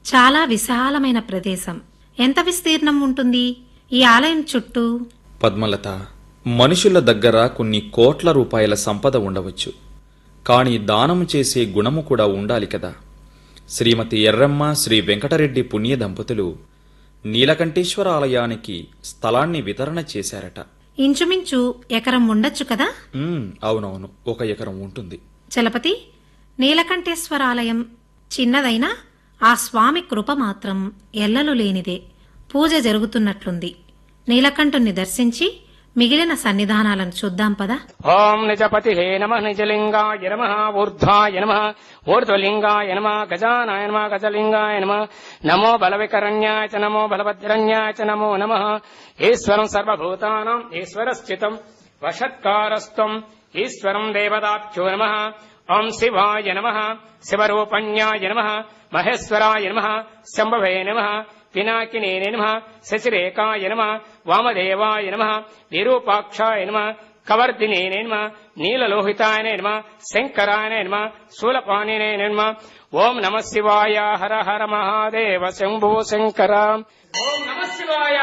చాలా విశాలమైన ప్రదేశం ఎంత విస్తీర్ణం ఉంటుంది ఈ ఆలయం చుట్టూ పద్మలత మనుషుల దగ్గర కొన్ని కోట్ల రూపాయల సంపద ఉండవచ్చు కాని దానం చేసే గుణము కూడా ఉండాలి కదా శ్రీమతి ఎర్రమ్మ శ్రీ వెంకటరెడ్డి పుణ్య దంపతులు నీలకంఠేశ్వర ఆలయానికి స్థలాన్ని వితరణ చేశారట ఇంచుమించు ఎకరం ఉండొచ్చు కదా ఉమ్, అవునవును ఒక ఎకరం ఉంటుంది చలపతి నీలకంఠేశ్వర ఆలయం చిన్నదైనా ఆ స్వామి కృప మాత్రం ఎల్లలు లేనిదే పూజ జరుగుతున్నట్లుంది నీలకంఠుణ్ణి దర్శించి మిగిలిన సన్నిధానాలను చూద్దాం పదా ఓం నిజపతి నమ నిజలింగాయ నమ ఊర్ధ్వాయ నమ ఊర్ధ్వలింగాయ నమ గజానాయ నమ గజలింగాయ నమ నమో బలవికరణ్యాయ చ నమో బలభద్రణ్యాయ చ నమో నమ ఈశ్వరం సర్వభూతానాం ఈశ్వరస్థితం వషత్కారస్త్వం ఈశ్వరం దేవతాభ్యో నమ ఓం శివాయ నమ శివరూపణ్యాయ నమ మహేశ్వరాయ నమ శంభవే నమ పినాకినే నమ శశిరేకాయ నమ వామదేవాయ నమ విరూపాక్షాయ నమ కవర్దినే నమ నీలలోహితాయ నమ శంకరాయ నమ శూలపాణినే నమ ఓం నమ శివాయ హర హర మహాదేవ శంభో శంకర ఓం నమ శివాయ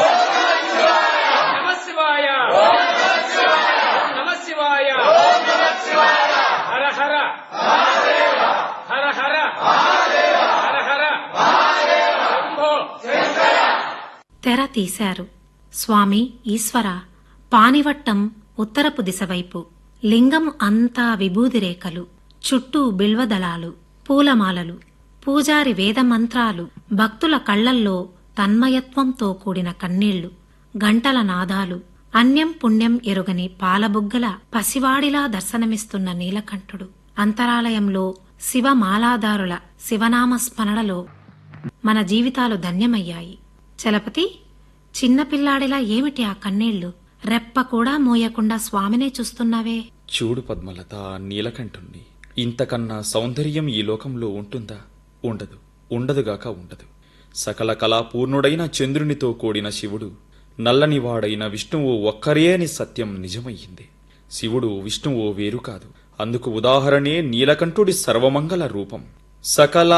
నమ శివాయ నమ శివాయ హర హర హర హర హర హర శంభో తెర తీశారు స్వామి ఈశ్వర పానివట్టం ఉత్తరపు దిశవైపు లింగం అంతా విభూది రేఖలు చుట్టూ బిల్వదళాలు పూలమాలలు పూజారి వేదమంత్రాలు భక్తుల కళ్లల్లో తన్మయత్వంతో కూడిన కన్నీళ్లు గంటల నాదాలు అన్యం పుణ్యం ఎరుగని పాలబుగ్గల పసివాడిలా దర్శనమిస్తున్న నీలకంఠుడు అంతరాలయంలో శివమాలాదారుల శివనామ స్మరణలో మన జీవితాలు ధన్యమయ్యాయి చలపతి చిన్నపిల్లాడిలా ఏమిటి ఆ కన్నీళ్లు రెప్ప కూడా మోయకుండా స్వామినే చూస్తున్నావే చూడు పద్మలత నీలకంఠుణ్ణి ఇంతకన్నా సౌందర్యం ఈ లోకంలో ఉంటుందా ఉండదు ఉండదుగాక ఉండదు సకల కళాపూర్ణుడైన చంద్రునితో కూడిన శివుడు నల్లనివాడైన విష్ణువు ఒక్కరే అని సత్యం నిజమయ్యింది శివుడు విష్ణువు వేరు కాదు అందుకు ఉదాహరణే నీలకంఠుడి సర్వమంగళ రూపం సకల